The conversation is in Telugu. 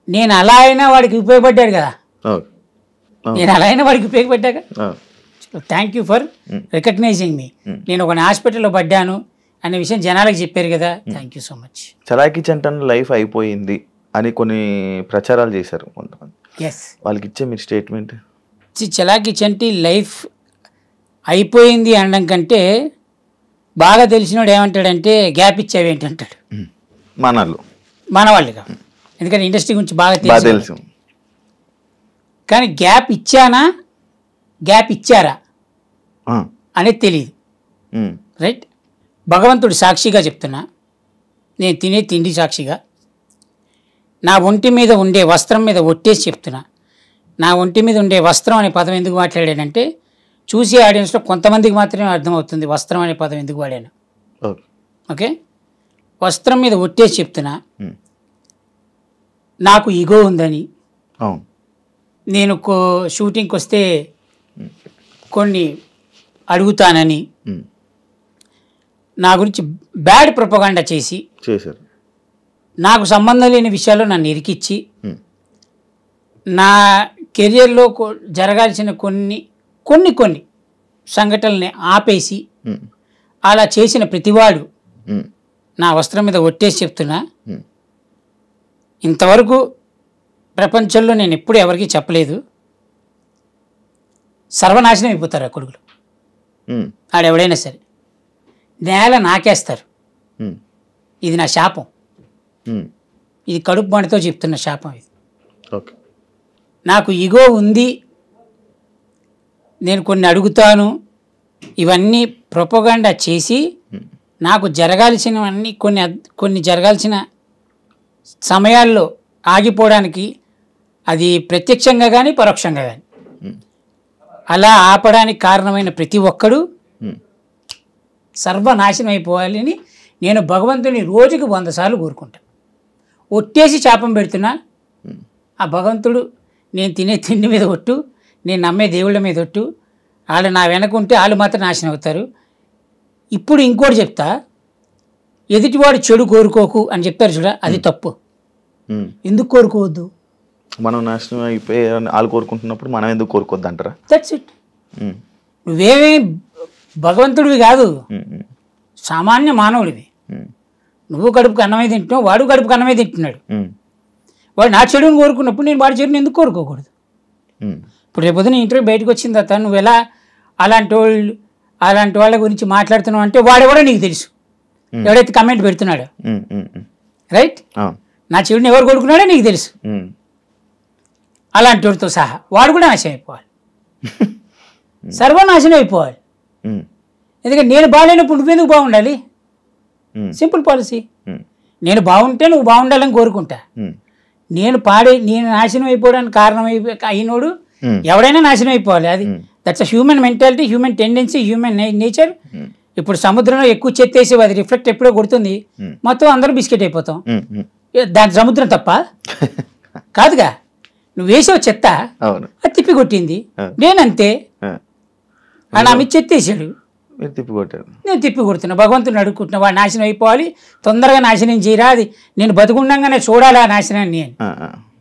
నేను అలా అయినా వాడికి ఉపయోగపడ్డాడు కదా ఓకే ఆ, నేను అలా అయినా వాడికి ఉపయోగపడ్డాక ఆ, thank you for recognizing me నేను ఒక హాస్పిటల్లో పడ్డాను అనే విషయం జనాలకు చెప్పారు కదా థ్యాంక్ యూ సో మచ్ చలాకీ చంటన్ లైఫ్ అయిపోయింది అని కొన్ని ప్రచారాలు చేశారు కొంతమంది ఎస్ వాళ్ళకి ఇచ్చే మీరు స్టేట్మెంట్ చలాకి చంటి లైఫ్ అయిపోయింది అనడం కంటే బాగా తెలిసినోడు ఏమంటాడంటే గ్యాప్ ఇచ్చావి ఏంటంటాడు మనలు మన వాళ్ళుగా ఎందుకంటే ఇండస్ట్రీ గురించి బాగా బాగా తెలుసు తెలుసు కానీ గ్యాప్ ఇచ్చానా గ్యాప్ ఇచ్చారా ఆ, అనేది తెలియదు ఉమ్, రైట్ భగవంతుడు సాక్షిగా చెప్తున్నా నేను తినే తిండి సాక్షిగా నా ఒంటి మీద ఉండే వస్త్రం మీద ఒట్టేసి చెప్తున్నా నా ఒంటి మీద ఉండే వస్త్రం అనే పదం ఎందుకు మాట్లాడానంటే చూసే ఆడియన్స్లో కొంతమందికి మాత్రమే అర్థమవుతుంది వస్త్రం అనే పదం ఎందుకు వాడాను ఓకే ఓకే వస్త్రం మీద ఒట్టేసి చెప్తున్నా ఉమ్, నాకు ఇగో ఉందని అవును నేను కో షూటింగ్కి వస్తే కొన్ని అడుగుతానని ఉమ్, నా గురించి బ్యాడ్ ప్రొపగాండా చేసి చేశారు నాకు సంబంధం లేని విషయాల్లో నన్ను ఇరికిచ్చి ఉమ్, నా కెరియర్లో కొ- జరగాల్సిన కొన్ని కొన్ని కొన్ని సంఘటనల్ని ఆపేసి ఉమ్, అలా చేసిన ప్రతివాడు ఉమ్, నా వస్త్రం మీద ఒట్టేసి చెప్తున్నా ఉమ్, ఇంతవరకు ప్రపంచంలో నేను ఎప్పుడు ఎవరికీ చెప్పలేదు సర్వనాశనం అయిపోతారు ఆ కొడుకులు ఉమ్, ఆడెవడైనా సరే నేల నాకేస్తారు ఉమ్, ఇది నా శాపం ఉమ్, ఇది కడుపు మంటతో చెప్తున్న శాపం ఇది ఓకే నాకు ఇగో ఉంది నేను కొన్ని అడుగుతాను ఇవన్నీ ప్రొపగాండా చేసి నాకు జరగాల్సినవన్నీ కొన్ని అద్- కొన్ని జరగాల్సిన సమయాల్లో ఆగిపోవడానికి అది ప్రత్యక్షంగా కానీ పరోక్షంగా కానీ ఉమ్, అలా ఆపడానికి కారణమైన ప్రతి ఒక్కడు ఉమ్, సర్వనాశనం అయిపోవాలని నేను భగవంతుని రోజుకి వంద సార్లు కోరుకుంటాను ఒట్టేసి శాపం పెడుతున్నా ఆ భగవంతుడు నేను తినే తిండి మీద ఒట్టు నేను నమ్మే దేవుళ్ళ మీద ఒట్టు వాళ్ళు నా వెనక ఉంటే వాళ్ళు మాత్రం నాశనం అవుతారు ఇప్పుడు ఇంకోటి చెప్తా ఎదుటివాడు చెడు కోరుకోకు అని చెప్తారు చూడ అది తప్పు ఉమ్. ఎందుకు కోరుకోవద్దు మనం నాశనం అయిపోయి వాళ్ళు కోరుకుంటున్నప్పుడు మనం ఎందుకు కోరుకోవద్దు అంటారా దట్స్ ఇట్ ఉమ్, నువ్వేమీ భగవంతుడివి కాదు ఉమ్, ఉమ్, సామాన్య మానవుడివి ఉమ్, నువ్వు కడుపుకు అన్నమే తింటున్నావు వాడు కడుపుకు అన్నమే తింటున్నాడు ఉమ్, వాడు నా చెడుని కోరుకున్నప్పుడు నేను వాడి చెడుని ఎందుకు కోరుకోకూడదు ఉమ్, ఇప్పుడు రేపు పొద్దున ఇంటర్వ్యూ బయటకు వచ్చిన తర్వాత నువ్వు ఎలా అలాంటి వాళ్ళు అలాంటి వాళ్ళ గురించి మాట్లాడుతున్నావు అంటే వాడెవడో నీకు తెలుసు ఎవడైతే కమెంట్ పెడుతున్నాడో ఉమ్, ఉమ్, ఉమ్. రైట్ అవును నా చెడుని ఎవరు కొడుకున్నాడో నీకు తెలుసు ఉమ్, అలాంటి వాడితో సహా వాడు కూడా నాశనం అయిపోవాలి సర్వనాశనం అయిపోవాలి ఉమ్, ఎందుకంటే నేను బాగాలేనప్పుడు నువ్వెందుకు బాగుండాలి ఉమ్, సింపుల్ పాలసీ ఉమ్, నేను బాగుంటే నువ్వు బాగుండాలని కోరుకుంటా ఉమ్, నేను పాడే నేను నాశనం అయిపోవడానికి కారణం అయిపో అయినోడు ఉమ్, ఎవడైనా నాశనం అయిపోవాలి అది that's human mentality human tendency human nature um, ఇప్పుడు సముద్రంలో ఎక్కువ చెత్తేసి అది రిఫ్లెక్ట్ ఎప్పుడో కొడుతుంది Hmm. మొత్తం అందరూ బిస్కెట్ అయిపోతాం ఉమ్, ఉమ్. ఏ, దాని సముద్రం తప్ప కాదుగా నువ్వు వేసావు చెత్త అవును అది తిప్పి కొట్టింది Hmm. నేనంతే ఆ, అని ఆమె చెత్తేసాడు మీరు తిప్పికొట్టారు నేను తిప్పి కొడుతున్నా భగవంతుని అడుగుకుంటున్నా వాడు నాశనం అయిపోవాలి తొందరగా నాశనం చేయరా అది నేను బతుకుండగానే చూడాలి ఆ నాశనాన్ని నేను ఆ, ఆ.